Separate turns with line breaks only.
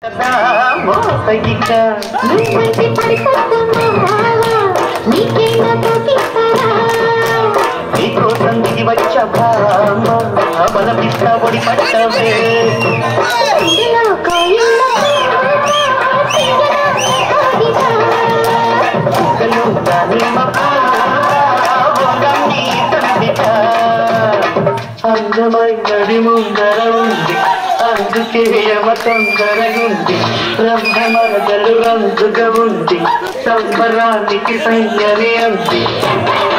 మోసగిక
నువ్వంటే పడిపోతున్నా నీకేనా తోకిస్తారా
నీకోసం దిగి వచ్చ భామ మన పిట్ట ఒడి పట్టవే
ఇందులో కోయిల్లో
కుక్కలు దానిమ్మ పొంగని తండ్రిట అందమైనది ముందర ఉంది అందుకే యమ తొందరగుంది బ్రహ్మమరదలు రంగుగా ఉంది సంబరానికి సయ్యని అంది